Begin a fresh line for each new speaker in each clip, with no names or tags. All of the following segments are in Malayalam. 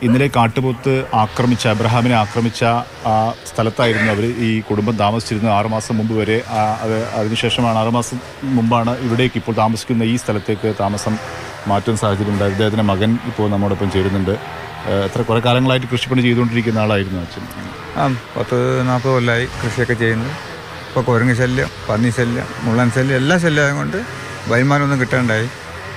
ഇന്നലെ കാട്ടുപോത്ത് ആക്രമിച്ച അബ്രഹാമിനെ ആക്രമിച്ച ആ സ്ഥലത്തായിരുന്നു അവർ ഈ കുടുംബം താമസിച്ചിരുന്നത് ആറുമാസം മുമ്പ് വരെ ആ, അത് അതിനുശേഷമാണ് ആറുമാസം മുമ്പാണ് ഇവിടേക്ക് ഇപ്പോൾ താമസിക്കുന്ന ഈ സ്ഥലത്തേക്ക് താമസം മാറ്റുന്ന സാഹചര്യം ഉണ്ടായത് അദ്ദേഹത്തിൻ്റെ മകൻ ഇപ്പോൾ നമ്മോടൊപ്പം ചേരുന്നുണ്ട് ഏഹ്, എത്ര കുറേ കാലങ്ങളായിട്ട് കൃഷിപ്പണി ചെയ്തുകൊണ്ടിരിക്കുന്ന ആളായിരുന്നു അച്ഛൻ
ആ പത്ത് നാൽപ്പത് കൊല്ലമായി കൃഷിയൊക്കെ ചെയ്യുന്നു ഇപ്പോൾ കുരങ്ങ് ശല്യം പന്നി ശല്യം മുള്ളൻ ശല്യം എല്ലാ ശല്യം കൊണ്ട് വരുമാനമൊന്നും കിട്ടാണ്ടായി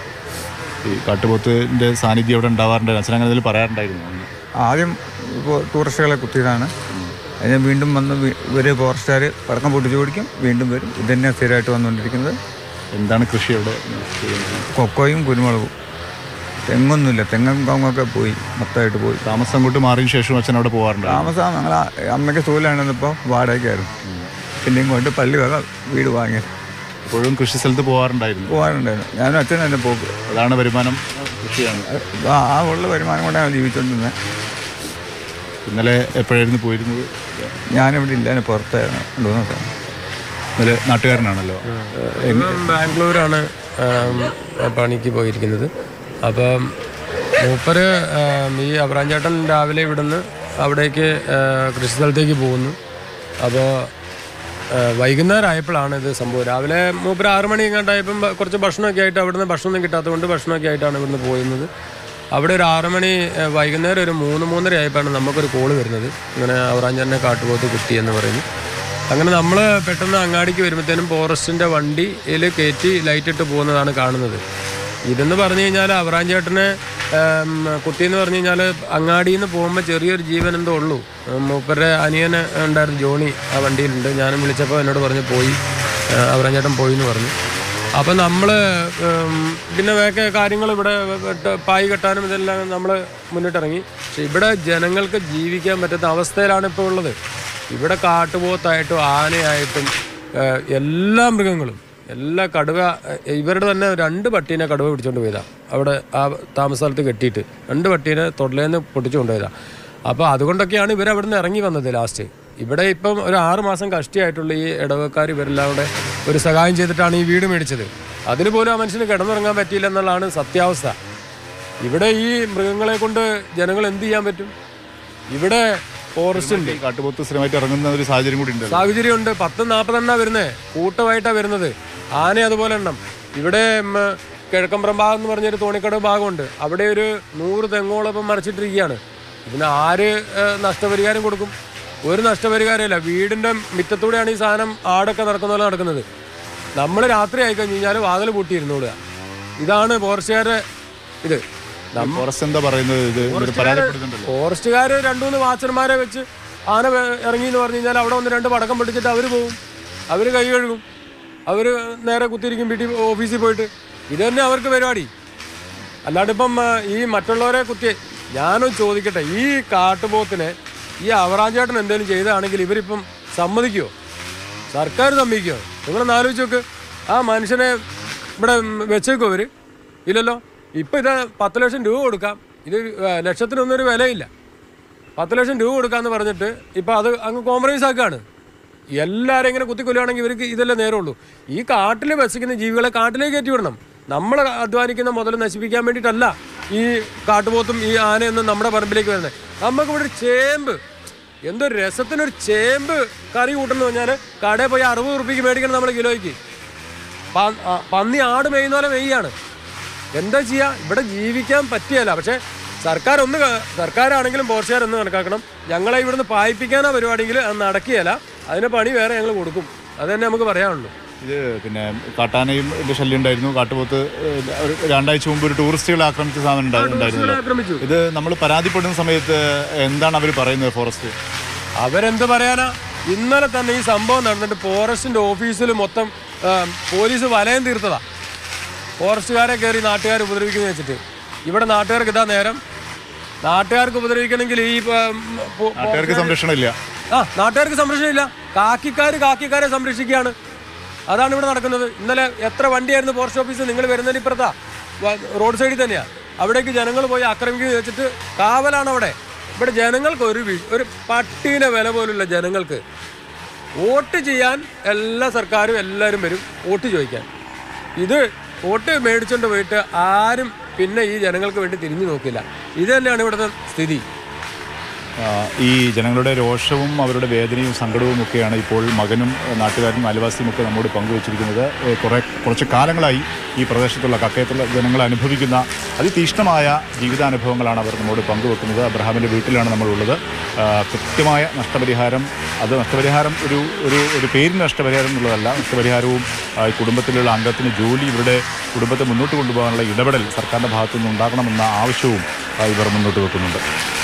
ഈ കാട്ടുപോത്തിൻ്റെ സാന്നിധ്യം അവിടെ ഉണ്ടാവാറുണ്ടായിരുന്നു അച്ഛൻ അങ്ങനെ എന്തെങ്കിലും പറയാറുണ്ടായിരുന്നു
ആദ്യം ഇപ്പോൾ ടൂറിസ്റ്റുകളെ കുത്തിയതാണ് അതിന് വീണ്ടും വന്ന് വി- ഇവർ ഫോറസ്റ്റുകാർ പടക്കം പൊട്ടിച്ചു പിടിക്കും വീണ്ടും വരും ഇത് തന്നെ സ്ഥിരമായിട്ട് വന്നുകൊണ്ടിരിക്കുന്നത്
എന്താണ് കൃഷി അവിടെ ചെയ്യുന്നത്?
കൊക്കോയും കുരുമുളകും തെങ്ങൊന്നുമില്ല തെങ്ങും കവുങ്ങൊക്കെ പോയി മൊത്തമായിട്ട് പോയി
താമസം അങ്ങോട്ട് മാറിയതിനു ശേഷം അച്ഛൻ അവിടെ പോകാറുണ്ട്
താമസം ഞങ്ങൾ അമ്മയ്ക്ക് സൂലാണെന്നിപ്പോൾ വാടകയ്ക്കായിരുന്നു പിന്നെയും കൊണ്ട് പള്ളി വക വീട് വാങ്ങി
ഇപ്പോഴും കൃഷി സ്ഥലത്ത് പോകാറുണ്ടായിരുന്നു
പോകാനുണ്ടായിരുന്നു ഞാനും അച്ഛനും തന്നെ പോക്ക്
അതാണ് വരുമാനം കൃഷിയാണ്
ആ ആ ഉള്ള വരുമാനം കൊണ്ടാണ് ജീവിച്ചുകൊണ്ടിരുന്നത്
ഇന്നലെ എപ്പോഴായിരുന്നു പോയിരുന്നത്
ഞാനിവിടെ ഇല്ല ഞാൻ പുറത്തായിരുന്നു രണ്ടു മൂന്ന് ദിവസം
ഇന്നലെ നാട്ടുകാരനാണല്ലോ
ഇപ്പം ബാംഗ്ലൂരാണ് ആം, പണിക്ക് പോയിരിക്കുന്നത് അപ്പം മൂപ്പര് ആം, ഈ അബ്രാഞ്ചേട്ടൻ രാവിലെ ഇവിടുന്ന് അവിടേക്ക് ആ, കൃഷി സ്ഥലത്തേക്ക് പോകുന്നു അപ്പോൾ വൈകുന്നേരം ആയപ്പോഴാണ് ഇത് സംഭവം രാവിലെ മൂപ്പര് ആറ് മണി എങ്ങാണ്ടായപ്പം ബ- കുറച്ച് ഭക്ഷണമൊക്കെ ആയിട്ട് അവിടുന്ന് ഭക്ഷണമൊന്നും കിട്ടാത്തതുകൊണ്ട് ഭക്ഷണമൊക്കെ ആയിട്ടാണ് ഇവിടുന്ന് പോയിരുന്നത് അവിടെ ഒരു ആറ് മണി ആ, വൈകുന്നേരം ഒരു മൂന്ന് മൂന്നര ആയപ്പോഴാണ് നമുക്കൊരു കോള് വരുന്നത് ഇങ്ങനെ അവറാഞ്ചേട്ടനെ കാട്ടുപോത്ത് കിട്ടി എന്ന് പറയുന്നു അങ്ങനെ നമ്മൾ പെട്ടെന്ന് അങ്ങാടിക്ക് വരുമ്പോഴത്തേനും ഫോറസ്റ്റിൻ്റെ വണ്ടിയിൽ കയറ്റി ലൈറ്റ് ഇട്ട് പോകുന്നതാണ് കാണുന്നത് ഇതെന്ന് പറഞ്ഞു കഴിഞ്ഞാൽ അവറാഞ്ചേട്ടനെ ഉം, കുത്തിയെന്ന് പറഞ്ഞു കഴിഞ്ഞാൽ അങ്ങാടിയിൽ നിന്ന് പോകുമ്പോൾ ചെറിയൊരു ജീവൻ എന്തോ ഉള്ളൂ ഉം, മൂപ്പരുടെ അനിയന് ഉണ്ടായിരുന്നു ജോണി ആ വണ്ടിയിലുണ്ട് ഞാനും വിളിച്ചപ്പോൾ എന്നോട് പറഞ്ഞു പോയി ആ, അവറാഞ്ചേട്ടൻ പോയി എന്ന് പറഞ്ഞു അപ്പം നമ്മൾ പിന്നെ വേറെ കാര്യങ്ങൾ ഇവിടെ വെട്ട് പായ് കെട്ടാനും ഇതെല്ലാം നമ്മൾ മുന്നിട്ടിറങ്ങി പക്ഷെ ഇവിടെ ജനങ്ങൾക്ക് ജീവിക്കാൻ പറ്റാത്ത അവസ്ഥയിലാണ് ഇപ്പോൾ ഉള്ളത് ഇവിടെ കാട്ടുപോത്തായിട്ടും ആനയായിട്ടും ഏഹ്, എല്ലാ മൃഗങ്ങളും എല്ലാ കടുവ ഏഹ്, ഇവരുടെ തന്നെ രണ്ട് പട്ടീനെ കടുവ പിടിച്ചോണ്ട് പോയതാ അവിടെ ആ താമസ സ്ഥലത്ത് കെട്ടിയിട്ട് രണ്ട് പട്ടീനെ തൊടലേന്ന് പൊട്ടിച്ചു കൊണ്ടുപോയതാ അപ്പോൾ അതുകൊണ്ടൊക്കെയാണ് ഇവർ അവിടെ നിന്ന് ഇറങ്ങി വന്നത് ലാസ്റ്റ് ഇവിടെ ഇപ്പം ഒരു ആറ് മാസം കഷ്ടിയായിട്ടുള്ള ഈ ഇടവക്കാർ ഇവരെല്ലാം കൂടെ ഒരു സഹായം ചെയ്തിട്ടാണ് ഈ വീട് മേടിച്ചത് അതിന് പോലും ആ മനുഷ്യന് കിടന്നുറങ്ങാൻ പറ്റിയില്ല എന്നുള്ളതാണ് സത്യാവസ്ഥ ഇവിടെ ഈ മൃഗങ്ങളെ കൊണ്ട് ജനങ്ങൾ എന്ത് ചെയ്യാൻ പറ്റും ഇവിടെ ഫോറസ്റ്റ് ഉണ്ട്
ഈ കാട്ടുപോത്ത് സ്ഥിരമായിട്ട് ഇറങ്ങുന്ന ഒരു സാഹചര്യം കൂടി ഉണ്ട്
സാഹചര്യമുണ്ട് പത്ത് നാൽപ്പതെണ്ണ വരുന്നത് കൂട്ടമായിട്ടാണ് വരുന്നത് ആന അതുപോലെ എണ്ണം ഇവിടെ ഉം, കിഴക്കമ്പുറം ഭാഗം എന്ന് പറഞ്ഞൊരു തോണിക്കടവ് ഭാഗമുണ്ട് അവിടെ ഒരു നൂറ് തെങ്ങോളം ഇപ്പം മറിച്ചിട്ടിരിക്കുകയാണ് ഇതിന് ആര് ഏഹ്, നഷ്ടപരിഹാരം കൊടുക്കും ഒരു നഷ്ടപരിഹാരമില്ല വീടിൻ്റെ മുറ്റത്തൂടെയാണ് ഈ സാധനം ആടൊക്കെ നടക്കുന്ന പോലെ നടക്കുന്നത് നമ്മൾ രാത്രി ആയി കഴിഞ്ഞ് കഴിഞ്ഞാൽ വാതിൽ പൂട്ടിയിരുന്നോളുക ഇതാണ് ഫോറസ്റ്റുകാരുടെ ഇത്
ഫോറസ്റ്റ് എന്താ പറയുന്നത് ഇത് ഇവര് പരാതിപ്പെടുന്നുണ്ടല്ലോ
ഫോറസ്റ്റുകാർ രണ്ടു മൂന്ന് വാച്ചർമാരെ വെച്ച് ആന വേ- ഇറങ്ങി എന്ന് പറഞ്ഞു കഴിഞ്ഞാൽ അവിടെ ഒന്ന് രണ്ട് പടക്കം പൊട്ടിച്ചിട്ട് അവർ പോകും അവർ കൈ കഴുകും അവർ നേരെ കുത്തിയിരിക്കും വീട്ടിൽ ഓഫീസിൽ പോയിട്ട് ഇത് തന്നെ അവർക്ക് പരിപാടി അല്ലാണ്ട് ഇപ്പം ആ, ഈ മറ്റുള്ളവരെ കുത്തി ഞാനും ചോദിക്കട്ടെ ഈ കാട്ടുപോത്തിനെ ഈ അവറാഞ്ചേട്ടൻ എന്തെങ്കിലും ചെയ്തതാണെങ്കിൽ ഇവരിപ്പം സമ്മതിക്കുമോ സർക്കാർ സമ്മതിക്കുമോ നിങ്ങളൊന്ന് ആലോചിച്ച് നോക്ക് ആ മനുഷ്യനെ ഇവിടെ വെച്ചേക്കോ അവര് ഇല്ലല്ലോ ഇപ്പം ഇത് പത്ത് ലക്ഷം രൂപ കൊടുക്കാം ഇത് ഏ, ലക്ഷത്തിനൊന്നും ഒരു വിലയില്ല പത്ത് ലക്ഷം രൂപ കൊടുക്കാന്ന് പറഞ്ഞിട്ട് ഇപ്പം അത് അങ്ങ് കോംപ്രമൈസ് ആക്കുകയാണ് എല്ലാവരും ഇങ്ങനെ കുത്തിക്കൊല്ലുകയാണെങ്കിൽ ഇവർക്ക് ഇതല്ലേ നേരമുള്ളൂ ഈ കാട്ടിൽ വസിക്കുന്ന ജീവികളെ കാട്ടിലേക്ക് കയറ്റി വിടണം നമ്മൾ അധ്വാനിക്കുന്ന മുതൽ നശിപ്പിക്കാൻ വേണ്ടിയിട്ടല്ല ഈ കാട്ടുപോത്തും ഈ ആനയൊന്നും നമ്മുടെ പറമ്പിലേക്ക് വരുന്നത് നമുക്ക് ഇവിടെ ഒരു ചേമ്പ് എന്തൊരു രസത്തിനൊരു ചേമ്പ് കറി കൂട്ടുന്നു പറഞ്ഞാൽ കടയിൽ പോയി അറുപത് റുപ്യക്ക് മേടിക്കണം നമ്മൾ കിലോയ്ക്ക് പ- ആ, പന്നി ആട് മേയുന്ന പോലെ മെയ്യാണ് എന്താ ചെയ്യുക ഇവിടെ ജീവിക്കാൻ പറ്റിയല്ല പക്ഷേ സർക്കാർ ഒന്ന് ക- സർക്കാരാണെങ്കിലും പോർച്ചുകാർ ഒന്ന് കണക്കാക്കണം ഞങ്ങളെ ഇവിടുന്ന് പായിപ്പിക്കാനാ പരിപാടിയെങ്കിൽ അത് നടക്കുകയല്ല അതിന് പണി വേറെ ഞങ്ങൾ കൊടുക്കും അത് തന്നെ നമുക്ക് പറയാനുള്ളൂ
ഇത് പിന്നെ കാട്ടാനയും ഇതിന്റെ ശല്യം ഉണ്ടായിരുന്നു കാട്ടുപോത്ത് ഏഹ്, ഒരു രണ്ടാഴ്ച മുമ്പ് ഒരു ടൂറിസ്റ്റുകളെ ആക്രമിച്ച സാധനം ഉണ്ടാ- ഉണ്ടായിരുന്നല്ലോ
ആക്രമിച്ചു
ഇത് നമ്മൾ പരാതിപ്പെടുന്ന സമയത്ത് എന്താണ് അവർ പറയുന്നത് ഫോറസ്റ്റ്
അവരെന്ത് പറയാനാ ഇന്നലെ തന്നെ ഈ സംഭവം നടന്നിട്ട് ഫോറസ്റ്റിന്റെ ഓഫീസിൽ മൊത്തം ആ, പോലീസ് വലയം തീർത്തതാ ഫോറസ്റ്റുകാരെ കയറി നാട്ടുകാർ ഉപദ്രവിക്കുന്ന വെച്ചിട്ട് ഇവിടെ നാട്ടുകാർക്ക് ഇതാ നേരം നാട്ടുകാർക്ക് ഉപദ്രവിക്കണമെങ്കിൽ ഈ ആ, പോ-
നാട്ടുകാർക്ക് സംരക്ഷണം ഇല്ല
ആ നാട്ടുകാർക്ക് സംരക്ഷണം ഇല്ല കാക്കിക്കാർ കാക്കിക്കാരെ സംരക്ഷിക്കുകയാണ് അതാണ് ഇവിടെ നടക്കുന്നത് ഇന്നലെ എത്ര വണ്ടിയായിരുന്നു പോസ്റ്റ് ഓഫീസ് നിങ്ങൾ വരുന്നതിന് ഇപ്പുറത്താ വ- റോഡ് സൈഡിൽ തന്നെയാ അവിടേക്ക് ജനങ്ങൾ പോയി ആക്രമിക്കുക വെച്ചിട്ട് കാവലാണ് അവിടെ ഇവിടെ ജനങ്ങൾക്ക് ഒരു വി- ഒരു പട്ടീനെ വില പോലുള്ള ജനങ്ങൾക്ക് വോട്ട് ചെയ്യാൻ എല്ലാ സർക്കാരും എല്ലാവരും വരും വോട്ട് ചോദിക്കാൻ ഇത് വോട്ട് മേടിച്ചുകൊണ്ട് പോയിട്ട് ആരും പിന്നെ ഈ ജനങ്ങൾക്ക് വേണ്ടി തിരിഞ്ഞു നോക്കില്ല ഇത് തന്നെയാണ് ഇവിടുത്തെ സ്ഥിതി
ആ, ഈ ജനങ്ങളുടെ രോഷവും അവരുടെ വേദനയും സങ്കടവും ഒക്കെയാണ് ഇപ്പോൾ മകനും ഏ, നാട്ടുകാരും അയൽവാസിയും ഒക്കെ നമ്മോട് പങ്കുവച്ചിരിക്കുന്നത് ഏ, കുറേ കുറച്ച് കാലങ്ങളായി ഈ പ്രദേശത്തുള്ള കക്കയത്തുള്ള ജനങ്ങൾ അനുഭവിക്കുന്ന അതിതീക്ഷ്ണമായ ജീവിതാനുഭവങ്ങളാണ് അവർ നമ്മോട് പങ്കുവെക്കുന്നത് അബ്രഹാമിൻ്റെ വീട്ടിലാണ് നമ്മളുള്ളത് ആ, കൃത്യമായ നഷ്ടപരിഹാരം അത് നഷ്ടപരിഹാരം ഒരു ഒരു ഒരു പേരിന് നഷ്ടപരിഹാരം എന്നുള്ളതല്ല നഷ്ടപരിഹാരവും ആ, ഈ കുടുംബത്തിലുള്ള അംഗത്തിന് ജോലി ഇവരുടെ കുടുംബത്തെ മുന്നോട്ട് കൊണ്ടുപോകാനുള്ള ഇടപെടൽ സർക്കാരിൻ്റെ ഭാഗത്തുനിന്ന് ഉണ്ടാകണമെന്ന ആവശ്യവും ആ, ഇവർ മുന്നോട്ട് വെക്കുന്നുണ്ട്